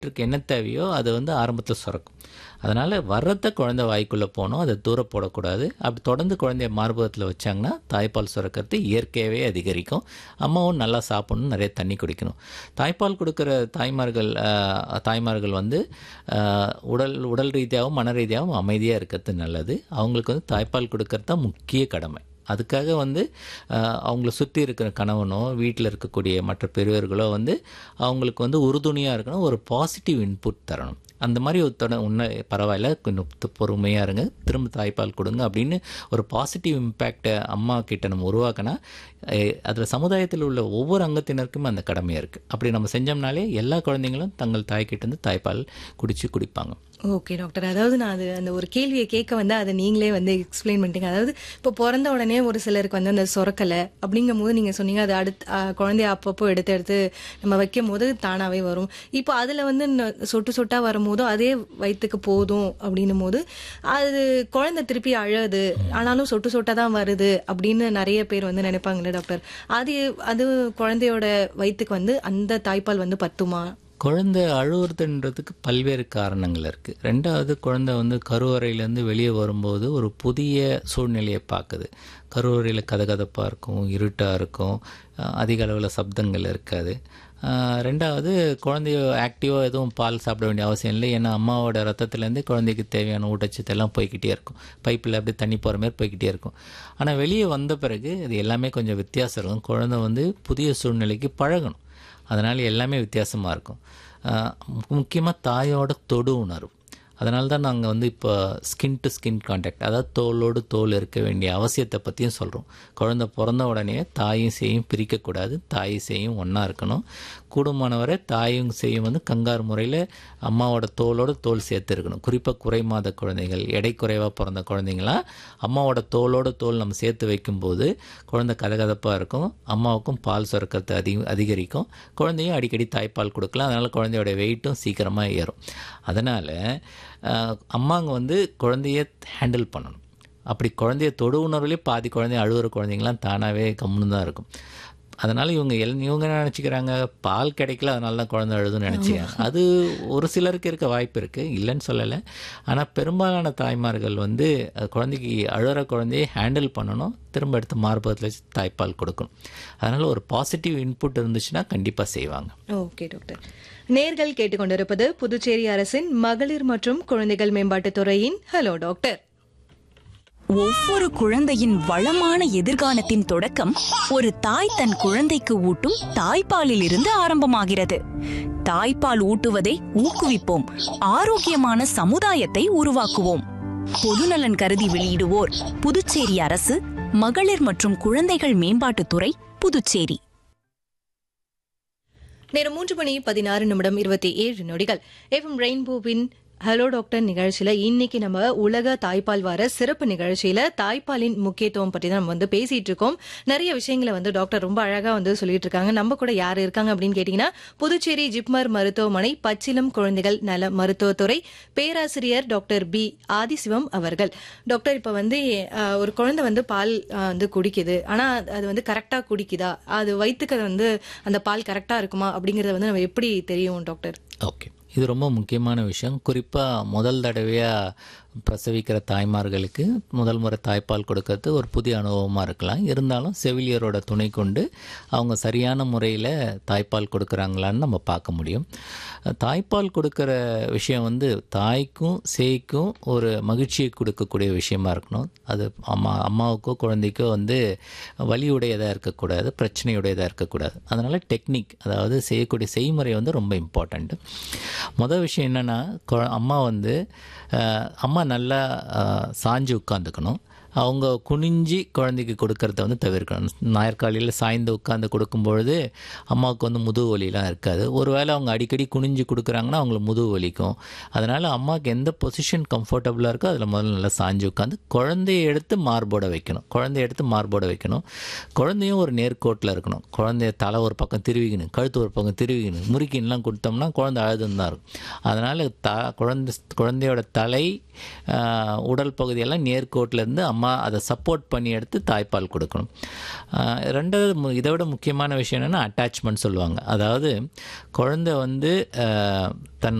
வயிற்றுக்கு என்ன தேவையோ அது வந்து ஆரம்பத்தில் சுரக்கும் அதனால் வர்றத குழந்தை வாய்க்குள்ளே போகணும் அதை தூர போடக்கூடாது அப்படி தொடர்ந்து குழந்தைய மார்பகத்தில் வச்சாங்கன்னா தாய்ப்பால் சுரக்கிறது இயற்கையாகவே அதிகரிக்கும் அம்மாவும் நல்லா சாப்பிடணும் நிறைய தண்ணி குடிக்கணும் தாய்ப்பால் கொடுக்குற தாய்மார்கள் ஆஹ், தாய்மார்கள் வந்து ஆஹ், உடல் உடல் ரீதியாகவும் மன ரீதியாகவும் அமைதியாக இருக்கிறது நல்லது அவங்களுக்கு வந்து தாய்ப்பால் கொடுக்கறது தான் முக்கிய கடமை அதுக்காக வந்து ஆஹ், அவங்கள சுற்றி இருக்கிற கணவனோ வீட்டில் இருக்கக்கூடிய மற்ற பெரியவர்களோ வந்து அவங்களுக்கு வந்து உறுதுணையாக இருக்கணும் ஒரு பாசிட்டிவ் இன்புட் தரணும் அந்த மாதிரி ஒருத்தட உன்ன பரவாயில்ல கொஞ்சம் பொறுமையாக இருங்க திரும்ப தாய்ப்பால் கொடுங்க அப்படின்னு ஒரு பாசிட்டிவ் இம்பேக்டை அம்மா கிட்ட நம்ம உருவாக்கினா அதில் சமுதாயத்தில் உள்ள ஒவ்வொரு அங்கத்தினருக்கும் அந்த கடமை இருக்குது அப்படி நம்ம செஞ்சோம்னாலே எல்லா குழந்தைங்களும் தங்கள் தாய்கிட்டேருந்து தாய்ப்பால் குடிச்சு குடிப்பாங்க ஓகே டாக்டர் அதாவது நான் அது அந்த ஒரு கேள்வியை கேட்க வந்து அதை நீங்களே வந்து எக்ஸ்பிளைன் பண்ணிட்டீங்க அதாவது இப்போ பிறந்த உடனே ஒரு சிலருக்கு வந்து அந்த சொரக்கலை அப்படிங்கும் போது நீங்க சொன்னீங்க அது அடுத்து ஆ, குழந்தைய அப்பப்போ எடுத்து எடுத்து நம்ம வைக்கும் போது தானாவே வரும் இப்போ அதுல வந்து ந- சொட்டு சொட்டா வரும்போதும் அதே வயிற்றுக்கு போதும் அப்படின்னும் போது அது குழந்தை திருப்பி அழகுது ஆனாலும் சொட்டு சொட்டா தான் வருது அப்படின்னு நிறைய பேர் வந்து நினைப்பாங்கல்ல டாக்டர் அது அது குழந்தையோட வயிற்றுக்கு வந்து அந்த தாய்ப்பால் வந்து பத்துமா குழந்தை அழுவுறதுன்றதுக்கு பல்வேறு காரணங்கள் இருக்குது ரெண்டாவது குழந்தை வந்து கருவறையிலேருந்து வெளியே வரும்போது ஒரு புதிய சூழ்நிலையை பார்க்குது கருவறையில் கதகதப்பாக இருக்கும் இருட்டாக இருக்கும் அஹ் அதிக அளவில் சப்தங்கள் இருக்காது அஹ் ரெண்டாவது குழந்தைய ஆக்டிவாக எதுவும் பால் சாப்பிட வேண்டிய அவசியம் இல்லை ஏன்னா அம்மாவோட ரத்தத்துலேருந்து குழந்தைக்கு தேவையான ஊட்டச்சத்து எல்லாம் போய்க்கிட்டே இருக்கும் பைப்பில் அப்படியே தண்ணி போகிற மாதிரி போய்க்கிட்டே இருக்கும் ஆனால் வெளியே வந்த பிறகு இது எல்லாமே கொஞ்சம் வித்தியாசம் இருக்கும் குழந்தை வந்து புதிய சூழ்நிலைக்கு பழகணும் அதனால் எல்லாமே வித்தியாசமாக இருக்கும் முக்கியமாக தாயோட தொடு உணர்வு அதனால தான் நாங்கள் வந்து இப்போ ஸ்கின் டு ஸ்கின் கான்டாக்ட் அதாவது தோலோடு தோல் இருக்க வேண்டிய அவசியத்தை பற்றியும் சொல்கிறோம் குழந்தை பிறந்த உடனே தாயும் சேயும் பிரிக்கக்கூடாது தாய் சேயும் ஒன்றா இருக்கணும் கூடுமானவரை தாயும் சேயும் வந்து கங்கார் முறையில் அம்மாவோட தோலோடு தோல் சேர்த்து இருக்கணும் குறிப்பாக குறை மாத குழந்தைகள் எடை குறைவாக பிறந்த குழந்தைங்களாம் அம்மாவோட தோலோடு தோல் நம்ம சேர்த்து வைக்கும்போது குழந்தை கதகதப்பாக இருக்கும் அம்மாவுக்கும் பால் சுரக்கிறது அதிக அதிகரிக்கும் குழந்தையும் அடிக்கடி தாய்ப்பால் கொடுக்கலாம் அதனால் குழந்தையோட வெயிட்டும் சீக்கிரமாக ஏறும் அதனால் அம்மாங்க வந்து குழந்தைய ஹேண்டில் பண்ணணும் அப்படி குழந்தைய தொடு உணர்வுலேயே பாதி குழந்தை அழுகுற குழந்தைங்களாம் தானாகவே கம்முன்னு தான் இருக்கும் அதனால் இவங்க எல் இவங்க என்ன நினச்சிக்கிறாங்க பால் கிடைக்கல அதனால தான் குழந்தை அழுதுன்னு நினச்சிக்கிறாங்க அது ஒரு சிலருக்கு இருக்க வாய்ப்பு இருக்குது இல்லைன்னு சொல்லலை ஆனால் பெரும்பாலான தாய்மார்கள் வந்து அஹ், குழந்தைக்கு அழுகிற குழந்தையை ஹேண்டில் பண்ணணும் திரும்ப எடுத்து மார்பகத்தில் வச்சு தாய்ப்பால் கொடுக்கணும் அதனால் ஒரு பாசிட்டிவ் இன்புட் இருந்துச்சுன்னா கண்டிப்பாக செய்வாங்க ஓகே டாக்டர் நேர்கள் கேட்டுக்கொண்டிருப்பது புதுச்சேரி அரசின் மகளிர் மற்றும் குழந்தைகள் மேம்பாட்டுத் துறையின் ஹலோ டாக்டர் ஒவ்வொரு குழந்தையின் வளமான எதிர்காலத்தின் தொடக்கம் ஒரு தாய் தன் குழந்தைக்கு ஊட்டும் தாய்ப்பாலில் இருந்து ஆரம்பமாகிறது தாய்ப்பால் ஊட்டுவதை ஊக்குவிப்போம் ஆரோக்கியமான சமுதாயத்தை உருவாக்குவோம் பொதுநலன் கருதி வெளியிடுவோர் புதுச்சேரி அரசு மகளிர் மற்றும் குழந்தைகள் மேம்பாட்டுத்துறை புதுச்சேரி நேரம் மூன்று மணி பதினாறு நிமிடம் இருபத்தி ஏழு நொடிகள் எஃப்எம் ரெயின்போவின் ஹலோ டாக்டர் நிகழ்ச்சியில இன்னைக்கு நம்ம உலக தாய்ப்பால் வார சிறப்பு நிகழ்ச்சியில தாய்ப்பாலின் முக்கியத்துவம் பற்றி தான் நம்ம வந்து பேசிட்டு இருக்கோம் நிறைய விஷயங்களை வந்து டாக்டர் ரொம்ப அழகா வந்து சொல்லிட்டு இருக்காங்க நம்ம கூட யார் இருக்காங்க அப்படின்னு கேட்டீங்கன்னா புதுச்சேரி ஜிப்மர் மருத்துவமனை பச்சிலம் குழந்தைகள் நல மருத்துவத்துறை பேராசிரியர் டாக்டர் பி ஆதிசிவம் அவர்கள் டாக்டர் இப்ப வந்து அஹ், ஒரு குழந்தை வந்து பால் அஹ், வந்து குடிக்குது ஆனா அது வந்து கரெக்டா குடிக்குதா அது வயிற்றுக்கு அது வந்து அந்த பால் கரெக்டா இருக்குமா அப்படிங்கறத வந்து நம்ம எப்படி தெரியும் டாக்டர் ஓகே இது ரொம்ப முக்கியமான விஷயம் குறிப்பாக முதல் தடவையாக பிரசவிக்கிற தாய்மார்களுக்கு முதல் முறை தாய்ப்பால் கொடுக்கறது ஒரு புதிய அனுபவமாக இருக்கலாம் இருந்தாலும் செவிலியரோட துணை கொண்டு அவங்க சரியான முறையில் தாய்ப்பால் கொடுக்குறாங்களான்னு நம்ம பார்க்க முடியும் தாய்ப்பால் கொடுக்குற விஷயம் வந்து தாய்க்கும் சேய்க்கும் ஒரு மகிழ்ச்சியை கொடுக்கக்கூடிய விஷயமா இருக்கணும் அது அம்மா அம்மாவுக்கோ குழந்தைக்கோ வந்து வலியுடையதாக இருக்கக்கூடாது பிரச்சனையுடையதாக இருக்கக்கூடாது அதனால் டெக்னிக் அதாவது செய்யக்கூடிய செய்முறை வந்து ரொம்ப இம்பார்ட்டண்ட்டு மொதல் விஷயம் என்னென்னா அம்மா வந்து அஹ், அம்மா நல்லா அஹ், சாஞ்சு உட்காந்துக்கணும் அவங்க குனிஞ்சி குழந்தைக்கு கொடுக்கறத வந்து தவிர்க்கணும் நாற்காலியில் சாய்ந்து உட்காந்து கொடுக்கும்பொழுது அம்மாவுக்கு வந்து முதுகு வலிலாம் இருக்காது ஒருவேளை அவங்க அடிக்கடி குனிஞ்சு கொடுக்குறாங்கன்னா அவங்களுக்கு முதுகு வலிக்கும் அதனால் அம்மாவுக்கு எந்த பொசிஷன் கம்ஃபர்டபுளாக இருக்கோ அதில் முதல்ல நல்லா சாஞ்சு உட்காந்து குழந்தைய எடுத்து மார்போட வைக்கணும் குழந்தைய எடுத்து மார்போட வைக்கணும் குழந்தையும் ஒரு நேர்கோட்டில் இருக்கணும் குழந்தைய தலை ஒரு பக்கம் திருவிக்கணும் கழுத்து ஒரு பக்கம் திருவிக்கணும் முறுக்கின்லாம் கொடுத்தோம்னா குழந்தை அழுதுன்னு தான் இருக்கும் அதனால் த குழந்தை குழந்தையோட தலை ஆஹ், உடல் பகுதியெல்லாம் நேர்கோட்டில் இருந்து அம்மா அம்மா அதை சப்போர்ட் பண்ணி எடுத்து தாய்ப்பால் கொடுக்கணும் ஆஹ் ரெண்டாவது மு- இதை விட முக்கியமான விஷயம் என்னென்னா அட்டாச்மெண்ட் சொல்லுவாங்க அதாவது குழந்தை வந்து ஆஹ் தன்